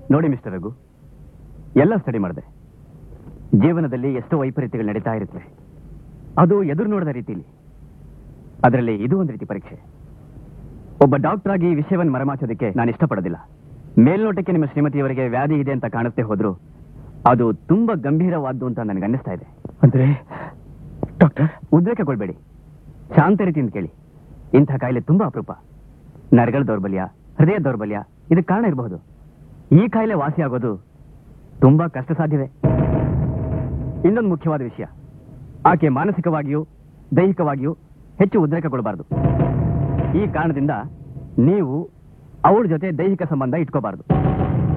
ನೋಡಿ ಮಿಸ್ಟರ್ ರಘು ಎಲ್ಲ ಸ್ಟಡಿ ಮಾಡಿದೆ ಜೀವನದಲ್ಲಿ ಎಷ್ಟೋ ವೈಪರೀತ್ಯಗಳು ನಡೀತಾ ಇರುತ್ತೆ ಅದು ಎದುರು ನೋಡದ ರೀತಿಯಲ್ಲಿ ಅದರಲ್ಲಿ ಇದು ಒಂದು ರೀತಿ ಪರೀಕ್ಷೆ ಒಬ್ಬ ಡಾಕ್ಟರ್ ಆಗಿ ಈ ವಿಷಯವನ್ನು ಮರೆಮಾಚೋದಕ್ಕೆ ನಾನು ಇಷ್ಟಪಡೋದಿಲ್ಲ ಮೇಲ್ನೋಟಕ್ಕೆ ನಿಮ್ಮ ಶ್ರೀಮತಿಯವರಿಗೆ ವ್ಯಾಧಿ ಇದೆ ಅಂತ ಕಾಣುತ್ತೆ ಹೋದ್ರು ಅದು ತುಂಬಾ ಗಂಭೀರವಾದ್ದು ಅಂತ ನನಗೆ ಅನ್ನಿಸ್ತಾ ಇದೆ ಅಂದ್ರೆ ಡಾಕ್ಟರ್ ಉದ್ರೇಕಗೊಳ್ಬೇಡಿ ಶಾಂತ ರೀತಿಯಿಂದ ಕೇಳಿ ಇಂಥ ಕಾಯಿಲೆ ತುಂಬಾ ಅಪರೂಪ ನರಗಳ ದೌರ್ಬಲ್ಯ ಹೃದಯ ದೌರ್ಬಲ್ಯ ಇದಕ್ಕೆ ಕಾರಣ ಇರಬಹುದು ಈ ಕಾಯಿಲೆ ವಾಸಿ ಆಗೋದು ತುಂಬಾ ಕಷ್ಟ ಸಾಧ್ಯವೇ ಇನ್ನೊಂದು ಮುಖ್ಯವಾದ ವಿಷಯ ಆಕೆ ಮಾನಸಿಕವಾಗಿಯೂ ದೈಹಿಕವಾಗಿಯೂ ಹೆಚ್ಚು ಉದ್ರೇಕಗೊಳ್ಳಬಾರದು ಈ ಕಾರಣದಿಂದ ನೀವು ಅವಳ ಜೊತೆ ದೈಹಿಕ ಸಂಬಂಧ ಇಟ್ಕೋಬಾರದು